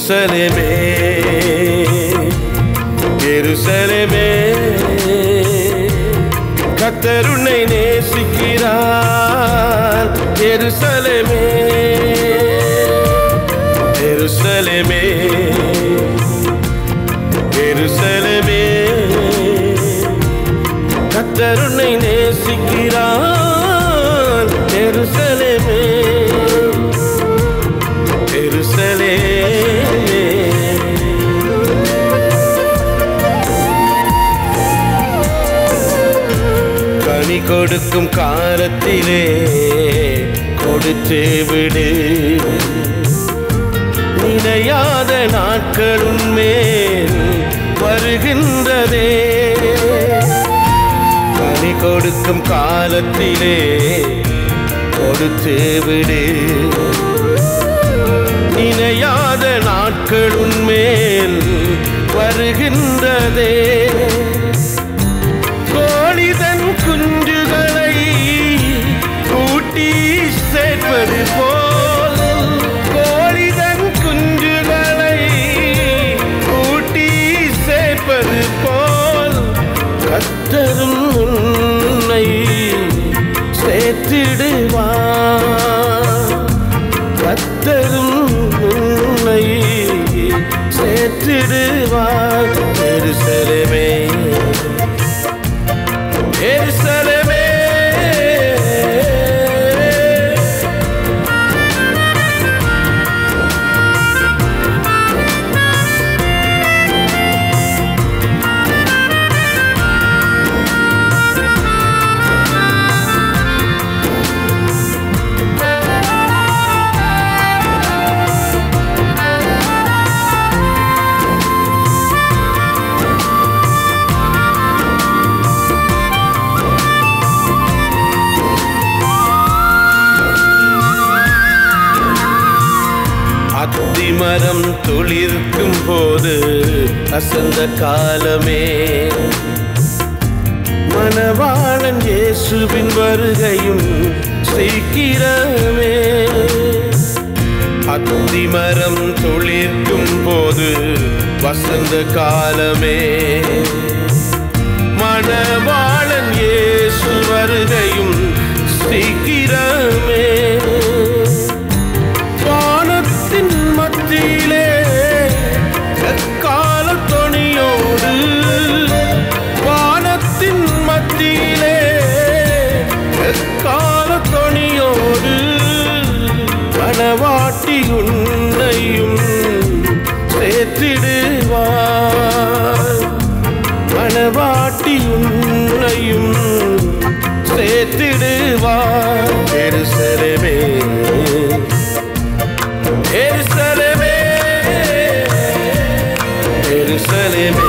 எருசலேமே எருசலேமே கத்தர் உன்னை நேசிக்கிறார் எருசலேமே எருசலேமே எருசலேமே கத்தர் உன்னை நேசிக்கிறார் எருசலேமே எருசலேமே கனி கொடுக்கும் காலத்திலே கொடுத்து விடு நினையாத நாட்கள் உன்மேல் வருகின்றதே கனி கொடுக்கும் காலத்திலே கொடுத்து விடு நினையாத நாட்கள் உன்மேல் வருகின்றதே கோழிதன் குஞ்சுகளை கூட்டி சேர்ப்பது போல் கோழிதன் குஞ்சுகளை கூட்டி சேர்ப்பது போல் கத்தரும் உன்னை சேர்த்திடுவார் கத்தரும் உன்னை சேர்த்திடுவார் எருசலேமே எருசலேமே அத்திமரம் துளிர்க்கும் போது அசந்த காலமே மணவாளன் இயேசுவின் வருகையும் சீக்கிரமே அத்திமரம் துளிர்க்கும் போது வசந்த காலமே மணவாளன் இயேசு வருகையும் சீக்கிரமே வானத்தின் மத்தியிலே எக்கால தொனியோடு வானத்தின் மத்தியிலே எக்கால தொனியோடு மணவாட்டி உன்னையும் சேர்த்திடுவார் மணவாட்டி உன்னையும் சேர்த்திடுவார் எருசலேமே எருசலேமே எருசலேமே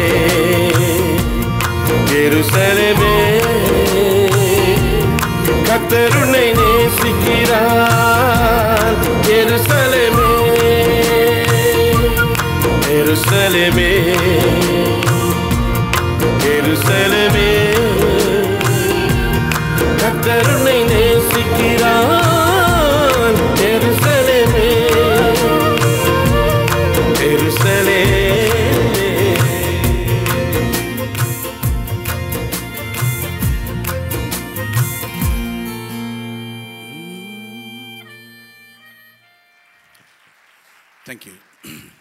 எருசலேமே கத்தருணை நேசிக்கிறார் எருசலேமே எருசலேமே எருசலேமே கத்தருணை நேசிக்கிறான் எருசலேமே எருசலேமே Thank you.